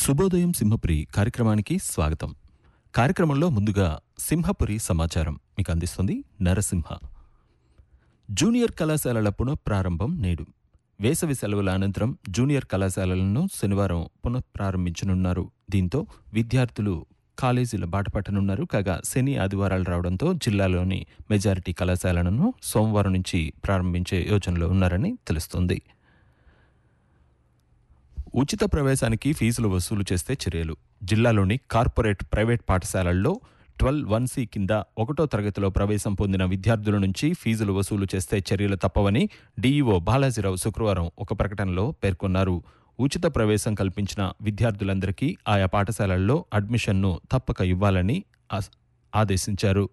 శుభోదయం సింహపురి కార్యక్రమానికి స్వాగతం కార్యక్రమంలో ముందుగా సింహపురి సమాచారం మీకు అందిస్తుంది నరసింహ జూనియర్ కళాశాలల పునఃప్రారంభం నేడు వేసవి సెలవుల అనంతరం జూనియర్ కళాశాలలను శనివారం పునఃప్రారంభించనున్నారు దీంతో విద్యార్థులు కాలేజీల బాట పట్టనున్నారు కాగా శని ఆదివారాలు రావడంతో జిల్లాలోని మెజారిటీ కళాశాలలను సోమవారం నుంచి ప్రారంభించే యోచనలో ఉన్నారని తెలుస్తోంది ఉచిత ప్రవేశానికి ఫీజులు వసూలు చేస్తే చర్యలు జిల్లాలోని కార్పొరేట్ ప్రైవేట్ పాఠశాలల్లో ట్వెల్వ్ వన్ సి కింద ఒకటో తరగతిలో ప్రవేశం పొందిన విద్యార్థుల నుంచి ఫీజులు వసూలు చేస్తే చర్యలు తప్పవని డీఈఓ బాలాజీరావు శుక్రవారం ఒక ప్రకటనలో పేర్కొన్నారు ఉచిత ప్రవేశం కల్పించిన విద్యార్థులందరికీ ఆయా పాఠశాలల్లో అడ్మిషన్ను తప్పక ఇవ్వాలని ఆస్- ఆదేశించారు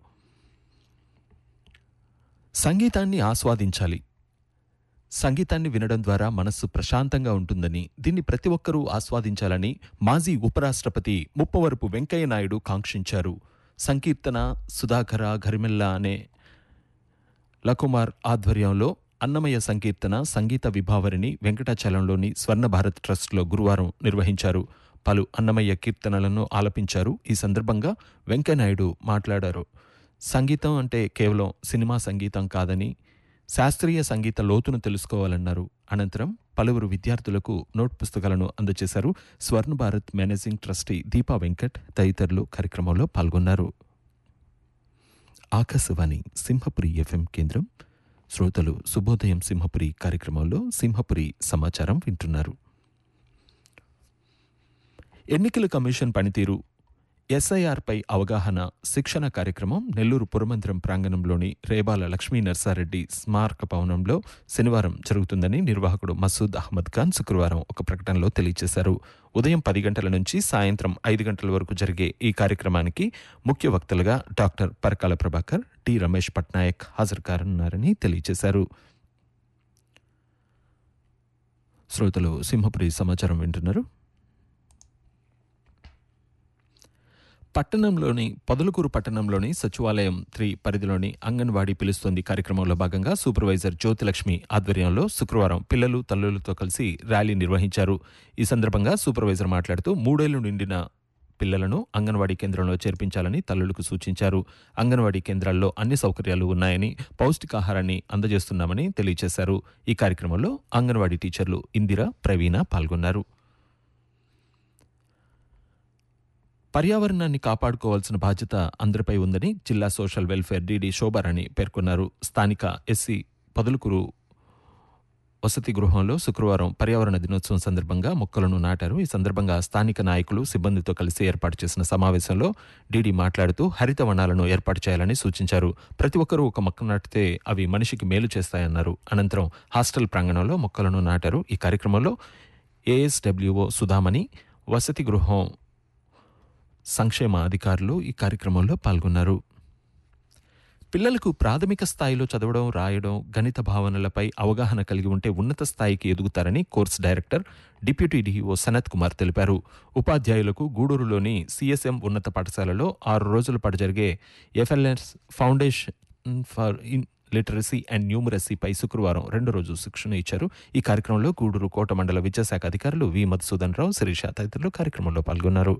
సంగీతాన్ని ఆస్వాదించాలి సంగీతాన్ని వినడం ద్వారా మనస్సు ప్రశాంతంగా ఉంటుందని దీన్ని ప్రతి ఒక్కరూ ఆస్వాదించాలని మాజీ ఉపరాష్ట్రపతి ముప్పవరపు వెంకయ్య నాయుడు కాంక్షించారు సంకీర్తన సుధాకర ఘరిమెల్ల అనే లకుమార్ ఆధ్వర్యంలో అన్నమయ్య సంకీర్తన సంగీత విభావరిని వెంకటాచలంలోని స్వర్ణ భారత్ ట్రస్ట్లో గురువారం నిర్వహించారు పలు అన్నమయ్య కీర్తనలను ఆలపించారు ఈ సందర్భంగా వెంకయ్యనాయుడు మాట్లాడారు సంగీతం అంటే కేవలం సినిమా సంగీతం కాదని శాస్త్రీయ సంగీత లోతును తెలుసుకోవాలన్నారు అనంతరం పలువురు విద్యార్థులకు నోట్ పుస్తకాలను అందజేశారు స్వర్ణ భారత్ మేనేజింగ్ ట్రస్టీ దీపా వెంకట్ తదితరులు కార్యక్రమంలో పాల్గొన్నారు ఆకాశవాణి సింహపురి ఎఫ్ఎం కేంద్రం శ్రోతలు శుభోదయం సింహపురి కార్యక్రమంలో సింహపురి సమాచారం వింటున్నారు ఎన్నికల కమిషన్ పనితీరు ఎస్ఐఆర్పై అవగాహన శిక్షణ కార్యక్రమం నెల్లూరు పురమందిరం ప్రాంగణంలోని రేబాల లక్ష్మీ నర్సారెడ్డి స్మారక భవనంలో శనివారం జరుగుతుందని నిర్వాహకుడు మసూద్ అహ్మద్ ఖాన్ శుక్రవారం ఒక ప్రకటనలో తెలియజేశారు ఉదయం పది గంటల నుంచి సాయంత్రం ఐదు గంటల వరకు జరిగే ఈ కార్యక్రమానికి ముఖ్య వక్తలుగా డాక్టర్ పరకాల ప్రభాకర్ టి రమేష్ పట్నాయక్ హాజరు కానున్నారని తెలియజేశారు శ్రోతలు సింహపురి సమాచారం వింటున్నారు పట్టణంలోని పొదలకూరు పట్టణంలోని సచివాలయం త్రీ పరిధిలోని అంగన్వాడీ పిలుస్తోంది కార్యక్రమంలో భాగంగా సూపర్వైజర్ జ్యోతిలక్ష్మి ఆధ్వర్యంలో శుక్రవారం పిల్లలు తల్లులతో కలిసి ర్యాలీ నిర్వహించారు ఈ సందర్భంగా సూపర్వైజర్ మాట్లాడుతూ మూడేళ్లు నిండిన పిల్లలను అంగన్వాడీ కేంద్రంలో చేర్పించాలని తల్లులకు సూచించారు అంగన్వాడీ కేంద్రాల్లో అన్ని సౌకర్యాలు ఉన్నాయని పౌష్టికాహారాన్ని అందజేస్తున్నామని తెలియజేశారు ఈ కార్యక్రమంలో అంగన్వాడీ టీచర్లు ఇందిర ప్రవీణ పాల్గొన్నారు పర్యావరణాన్ని కాపాడుకోవాల్సిన బాధ్యత అందరిపై ఉందని జిల్లా సోషల్ వెల్ఫేర్ డీడీ శోభారాణి పేర్కొన్నారు స్థానిక ఎస్సీ పొదలుకురు వసతి గృహంలో శుక్రవారం పర్యావరణ దినోత్సవం సందర్భంగా మొక్కలను నాటారు ఈ సందర్భంగా స్థానిక నాయకులు సిబ్బందితో కలిసి ఏర్పాటు చేసిన సమావేశంలో డీడీ మాట్లాడుతూ హరిత వనాలను ఏర్పాటు చేయాలని సూచించారు ప్రతి ఒక్కరూ ఒక మొక్క నాటితే అవి మనిషికి మేలు చేస్తాయన్నారు అనంతరం హాస్టల్ ప్రాంగణంలో మొక్కలను నాటారు ఈ కార్యక్రమంలో ఏఎస్డబ్ల్యూఓ సుధామణి వసతి గృహం సంక్షేమ అధికారులు ఈ కార్యక్రమంలో పాల్గొన్నారు పిల్లలకు ప్రాథమిక స్థాయిలో చదవడం రాయడం గణిత భావనలపై అవగాహన కలిగి ఉంటే ఉన్నత స్థాయికి ఎదుగుతారని course director deputy DO Sanath Kumar తెలిపారు ఉపాధ్యాయులకు గూడూరులోని సిఎస్ఎం ఉన్నత పాఠశాలలో ఆరు రోజుల పాటు జరిగే FLS foundation for in literacy and న్యూమరసీపై శుక్రవారం రెండు రోజు శిక్షణ ఇచ్చారు ఈ కార్యక్రమంలో గూడూరు కోట మండల విద్యాశాఖ అధికారులు వి మధుసూదన్ రావు శిరీష తదితరులు కార్యక్రమంలో పాల్గొన్నారు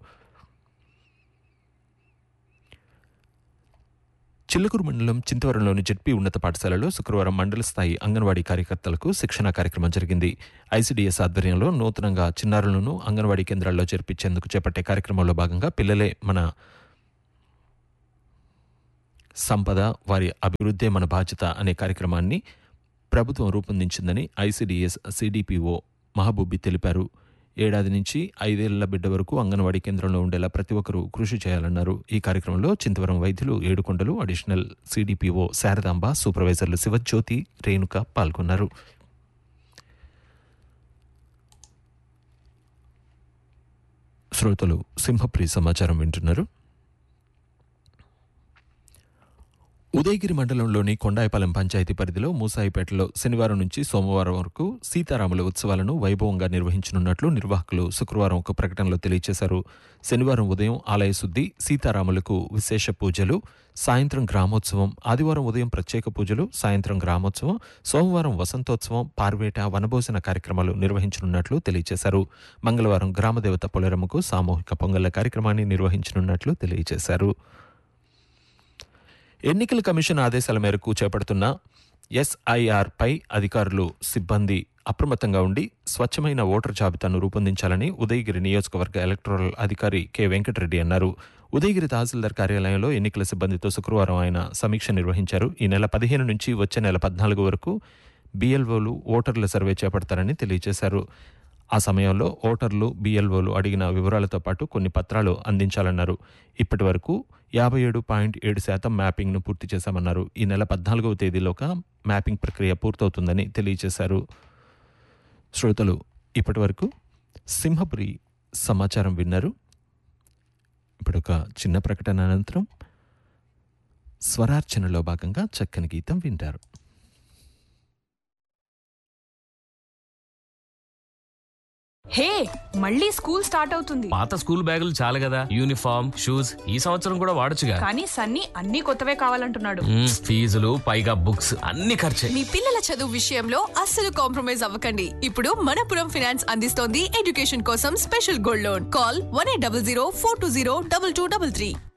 చిల్లకూరు మండలం చింతవరంలోని జెడ్పీ ఉన్నత పాఠశాలలో శుక్రవారం మండల స్థాయి అంగన్వాడీ కార్యకర్తలకు శిక్షణ కార్యక్రమం జరిగింది ఐసీడీఎస్ ఆధ్వర్యంలో నూతనంగా చిన్నారులను అంగన్వాడీ కేంద్రాల్లో చేర్పించేందుకు చేపట్టే కార్యక్రమంలో భాగంగా పిల్లలే మన సంపద వారి అభివృద్ధే మన బాధ్యత అనే కార్యక్రమాన్ని ప్రభుత్వం రూపొందించిందని ఐసీడీఎస్ సిడిపిఓ మహబూబి తెలిపారు ఏడాది నుంచి ఐదేళ్ల బిడ్డ వరకు అంగన్వాడీ కేంద్రంలో ఉండేలా ప్రతి ఒక్కరూ కృషి చేయాలన్నారు ఈ కార్యక్రమంలో చింతవరం వైద్యులు ఏడుకొండలు అడిషనల్ సిడిపిఓ శారదాంబ సూపర్వైజర్లు శివజ్యోతి రేణుక పాల్గొన్నారు శ్రోతలు సింహప్రి సమాచారం వింటున్నారు ఉదయగిరి మండలంలోని కొండాయిపాలెం పంచాయతీ పరిధిలో మూసాయిపేటలో శనివారం నుంచి సోమవారం వరకు సీతారాముల ఉత్సవాలను వైభవంగా నిర్వహించనున్నట్లు నిర్వాహకులు శుక్రవారం ఒక ప్రకటనలో తెలియజేశారు శనివారం ఉదయం ఆలయ శుద్ధి సీతారాములకు విశేష పూజలు సాయంత్రం గ్రామోత్సవం ఆదివారం ఉదయం ప్రత్యేక పూజలు సాయంత్రం గ్రామోత్సవం సోమవారం వసంతోత్సవం పార్వేట వనభోజన కార్యక్రమాలు నిర్వహించనున్నట్లు తెలియజేశారు మంగళవారం గ్రామదేవత పొలరమ్మకు సామూహిక పొంగళ్ల కార్యక్రమాన్ని నిర్వహించనున్నట్లు తెలియజేశారు ఎన్నికల కమిషన్ ఆదేశాల మేరకు చేపడుతున్న ఎస్ఐఆర్పై అధికారులు సిబ్బంది అప్రమత్తంగా ఉండి స్వచ్ఛమైన ఓటర్ జాబితాను రూపొందించాలని ఉదయగిరి నియోజకవర్గ ఎలక్టోరల్ అధికారి కె వెంకటరెడ్డి అన్నారు ఉదయగిరి తహసీల్దార్ కార్యాలయంలో ఎన్నికల సిబ్బందితో శుక్రవారం ఆయన సమీక్ష నిర్వహించారు ఈ నెల పదిహేను నుంచి వచ్చే నెల పద్నాలుగు వరకు బిఎల్ఓలు ఓటర్ల సర్వే చేపడతారని తెలియజేశారు ఆ సమయంలో ఓటర్లు బిఎల్ఓలు అడిగిన వివరాలతో పాటు కొన్ని పత్రాలు అందించాలన్నారు ఇప్పటి వరకు యాభై ఏడు పాయింట్ ఏడు శాతం మ్యాపింగ్ను పూర్తి చేశామన్నారు ఈ నెల పద్నాలుగవ తేదీలోగా మ్యాపింగ్ ప్రక్రియ పూర్తవుతుందని తెలియజేశారు శ్రోతలు ఇప్పటి వరకు సింహపురి సమాచారం విన్నారు ఇప్పుడు ఒక చిన్న ప్రకటన అనంతరం స్వరార్చనలో భాగంగా చక్కని గీతం వింటారు హే మళ్ళీ స్కూల్ స్టార్ట్ అవుతుంది పాత స్కూల్ బ్యాగులు చాలు కదా యూనిఫామ్ షూస్ ఈ సంవత్సరం కూడా వాడొచ్చుగా కానీ సన్నీ అన్ని కొత్తవే కావాలంటున్నాడు మ్మ్, ఫీజులు పైగా బుక్స్ అన్ని ఖర్చే మీ పిల్లల చదువు విషయంలో అస్సలు కాంప్రమైజ్ అవ్వకండి ఇప్పుడు మనపురం ఫైనాన్స్ అందిస్తోంది ఎడ్యుకేషన్ కోసం special gold loan call one eight double zero four two zero double two double three